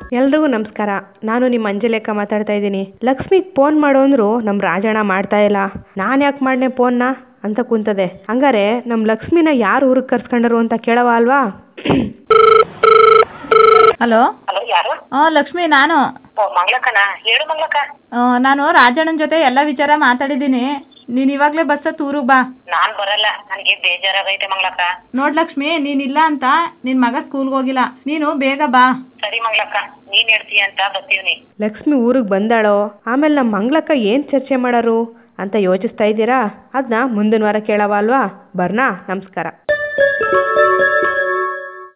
ಎಲ್ರಿಗೂ ನಮಸ್ಕಾರ ನಾನು ನಿಮ್ಮ ಅಂಜಲೇಖ ಮಾತಾಡ್ತಾ ಇದ್ದೀನಿ ಲಕ್ಷ್ಮಿಗೆ ಫೋನ್ ಮಾಡು ಅಂದ್ರು ನಮ್ಮ ರಾಜಣ್ಣ ಮಾಡ್ತಾ ಇಲ್ಲ ನಾನು ಯಾಕೆ ಮಾಡ್ನೆ ಫೋನ್ನ ಅಂತ ಕುಂತದೆ ಹಂಗಾರೆ ನಮ್ಮ ಲಕ್ಷ್ಮಿನ ಯಾರು ಊರಿಗೆ ಕರ್ಸ್ಕೊಂಡರು ಅಂತ ಕೇಳವ ಅಲ್ವಾ ಹಲೋ ಹಲೋ ಯಾರು ಹಾಂ ಲಕ್ಷ್ಮಿ ನಾನು ಓ ಮಂಗ್ಲಕ್ಕನ ಹೇಳು ಮಂಗ್ಲಕ್ಕ ಆ, ನಾನು ರಾಜಣ್ಣನ ಜೊತೆ ಎಲ್ಲ ವಿಚಾರ ಮಾತಾಡಿದ್ದೀನಿ ನೀನು ಇವಾಗಲೇ ಬಸ್ ಹತ್ತಿ ಊರಿಗೆ ಬಾ ನಾನ್ ಬರಲ್ಲ ನನಗೆ ಬೇಜಾರಾಗೈತೆ ಮಂಗ್ಲಕ್ಕ ನೋಡ್ ಲಕ್ಷ್ಮಿ ನೀನಿಲ್ಲ ಅಂತ ನಿನ್ನ ಮಗ ಸ್ಕೂಲ್ಗೆ ಹೋಗಿಲ್ಲ ನೀನು ಬೇಗ ಬಾ ಸರಿ ಮಂಗ್ಲಕ್ಕ ನೀನ್ ಹೇಳ್ತೀಯ ಅಂತ ಬರ್ತೀವ್ನಿ ಲಕ್ಷ್ಮಿ ಊರಿಗೆ ಬಂದಾಳೋ ಆಮೇಲೆ ನಮ್ಮ ಮಂಗ್ಲಕ್ಕ ಏನು ಚರ್ಚೆ ಮಾಡೋರು ಅಂತ ಯೋಚಿಸ್ತಾ ಇದ್ದೀರಾ ಅದನ್ನ ಮುಂದಿನ ವಾರ ಕೇಳವ ಅಲ್ವಾ ಬರ್ನಾ ನಮಸ್ಕಾರ